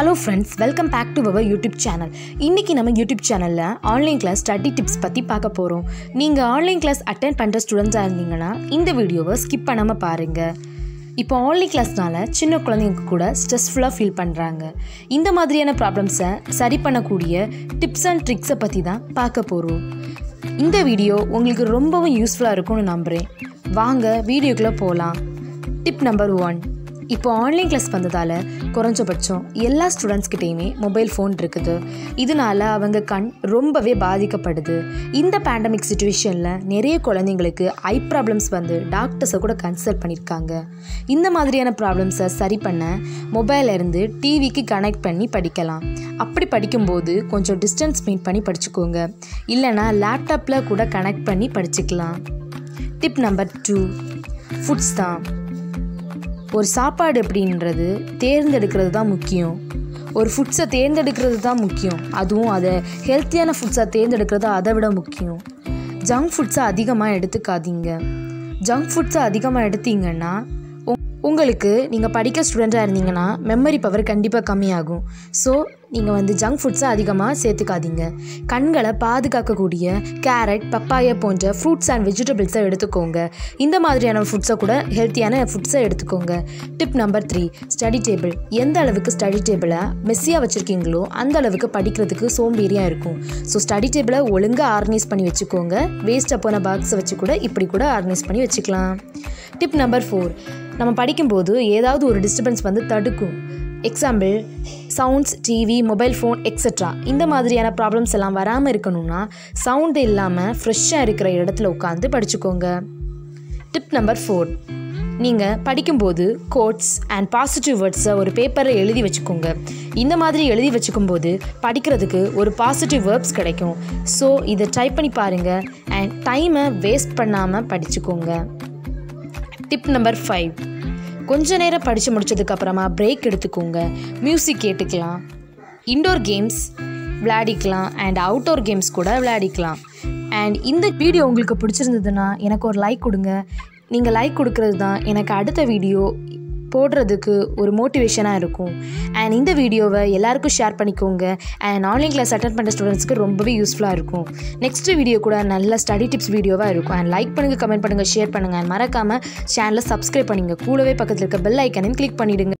hello friends welcome back to our YouTube channel இன்றைக்கி நம்ம YouTube சேனலில் ஆன்லைன் கிளாஸ் ஸ்டடி டிப்ஸ் பற்றி பார்க்க போகிறோம் நீங்கள் ஆன்லைன் கிளாஸ் அட்டென்ட் பண்ணுற ஸ்டூடெண்ட்ஸாக இருந்தீங்கன்னா இந்த வீடியோவை ஸ்கிப் பண்ணாமல் பாருங்கள் இப்போ ஆன்லைன் கிளாஸ்னால சின்ன குழந்தைங்க கூட ஸ்ட்ரெஸ்ஃபுல்லாக ஃபீல் பண்ணுறாங்க இந்த மாதிரியான ப்ராப்ளம்ஸை சரி பண்ணக்கூடிய டிப்ஸ் அண்ட் ட்ரிக்ஸை பற்றி தான் பார்க்க போகிறோம் இந்த வீடியோ உங்களுக்கு ரொம்பவும் யூஸ்ஃபுல்லாக இருக்கும்னு நம்புகிறேன் வாங்க வீடியோக்குள்ளே போகலாம் டிப் நம்பர் ஒன் இப்போ ஆன்லைன் கிளாஸ் வந்ததால் குறைஞ்சபட்சம் எல்லா ஸ்டூடெண்ட்ஸ்கிட்டேயுமே மொபைல் ஃபோன் இருக்குது இதனால அவங்க கண் ரொம்பவே பாதிக்கப்படுது இந்த பேண்டமிக் சுச்சுவேஷனில் நிறைய குழந்தைங்களுக்கு ஐ ப்ராப்ளம்ஸ் வந்து டாக்டர்ஸை கூட கன்சல்ட் பண்ணியிருக்காங்க இந்த மாதிரியான ப்ராப்ளம்ஸை சரி பண்ண மொபைல்ல இருந்து டிவிக்கு கனெக்ட் பண்ணி படிக்கலாம் அப்படி படிக்கும்போது கொஞ்சம் டிஸ்டன்ஸ் மீட் பண்ணி படிச்சுக்கோங்க இல்லைனா லேப்டாப்பில் கூட கனெக்ட் பண்ணி படிச்சுக்கலாம் டிப் நம்பர் டூ ஃபுட்ஸ் தான் ஒரு சாப்பாடு எப்படின்றது தேர்ந்தெடுக்கிறது தான் முக்கியம் ஒரு ஃபுட்ஸை தேர்ந்தெடுக்கிறது தான் முக்கியம் அதுவும் அதை ஹெல்த்தியான ஃபுட்ஸை தேர்ந்தெடுக்கிறது அதை விட முக்கியம் ஜங்க் ஃபுட்ஸை அதிகமாக எடுத்துக்காதீங்க ஜங்க் ஃபுட்ஸை அதிகமாக எடுத்தீங்கன்னா உங்- உங்களுக்கு நீங்கள் படிக்க ஸ்டூடெண்ட்டாக இருந்தீங்கன்னா மெமரி பவர் கண்டிப்பாக கம்மியாகும் ஸோ நீங்கள் வந்து ஜங்க் ஃபுட்ஸை அதிகமாக சேர்த்துக்காதீங்க கண்களை பாதுகாக்கக்கூடிய கேரட் பப்பாயா போன்ற ஃப்ரூட்ஸ் அண்ட் வெஜிடபிள்ஸை எடுத்துக்கோங்க இந்த மாதிரியான ஃபுட்ஸை கூட ஹெல்த்தியான ஃபுட்ஸை எடுத்துக்கோங்க tip number three study table எந்த அளவுக்கு ஸ்டடி டேபிளை மெஸ்ஸியாக வச்சுருக்கீங்களோ அந்த அளவுக்கு படிக்கிறதுக்கு சோம்பேறியாக இருக்கும் ஸோ ஸ்டடி டேபிளை ஒழுங்காக ஆர்கனைஸ் பண்ணி வச்சுக்கோங்க வேஸ்ட் போன பாக்ஸை வச்சு கூட இப்படி கூட ஆர்கனைஸ் பண்ணி வச்சுக்கலாம் டிப் நம்பர் ஃபோர் நம்ம படிக்கும்போது ஏதாவது ஒரு டிஸ்டர்பன்ஸ் வந்து தடுக்கும் example sounds TV mobile phone extra இந்த மாதிரியான ப்ராப்ளம்ஸ் எல்லாம் வராமல் இருக்கணும்னா சவுண்ட் இல்லாமல் ஃப்ரெஷ்ஷாக இருக்கிற இடத்துல உட்காந்து படிச்சுக்கோங்க டிப் நம்பர் ஃபோர் நீங்கள் படிக்கும்போது கோட்ஸ் அண்ட் பாசிட்டிவ் வேர்ட்ஸை ஒரு பேப்பரில் எழுதி வச்சுக்கோங்க இந்த மாதிரி எழுதி வச்சுக்கும்போது படிக்கிறதுக்கு ஒரு பாசிட்டிவ் வேர்ப்ஸ் கிடைக்கும் ஸோ இதை ட்ரை பண்ணி பாருங்கள் அண்ட் டைமை வேஸ்ட் பண்ணாமல் படிச்சுக்கோங்க டிப் நம்பர் ஃபைவ் கொஞ்ச நேரம் படித்து முடிச்சதுக்கப்புறமா பிரேக் எடுத்துக்கோங்க மியூசிக் கேட்டுக்கலாம் இன்டோர் கேம்ஸ் விளையாடிக்கலாம் அண்ட் அவுட்டோர் கேம்ஸ் கூட விளையாடிக்கலாம் அண்ட் இந்த வீடியோ உங்களுக்கு பிடிச்சிருந்ததுன்னா எனக்கு ஒரு லைக் கொடுங்க நீங்கள் லைக் கொடுக்கறது தான் எனக்கு அடுத்த வீடியோ போடுறதுக்கு ஒரு மோட்டிவேஷனாக இருக்கும் அண்ட் இந்த வீடியோவை எல்லாருக்கும் ஷேர் பண்ணிக்கோங்க அண்ட் ஆன்லைன் கிளாஸ் அட்டன் பண்ணுற ஸ்டூடெண்ட்ஸ்க்கு ரொம்பவே யூஸ்ஃபுல்லாக இருக்கும் நெக்ஸ்ட் வீடியோ கூட நல்ல ஸ்டடி டிப்ஸ் வீடியோவாக இருக்கும் அண்ட் லைக் பண்ணுங்கள் கமெண்ட் பண்ணுங்கள் ஷேர் பண்ணுங்கள் அண்ட் மறக்காமல் சேனலை சப்ஸ்கிரைப் பண்ணுங்கள் கூடவே பக்கத்தில் இருக்க பெல் ஐக்கனையும் கிளிக் பண்ணிவிடுங்க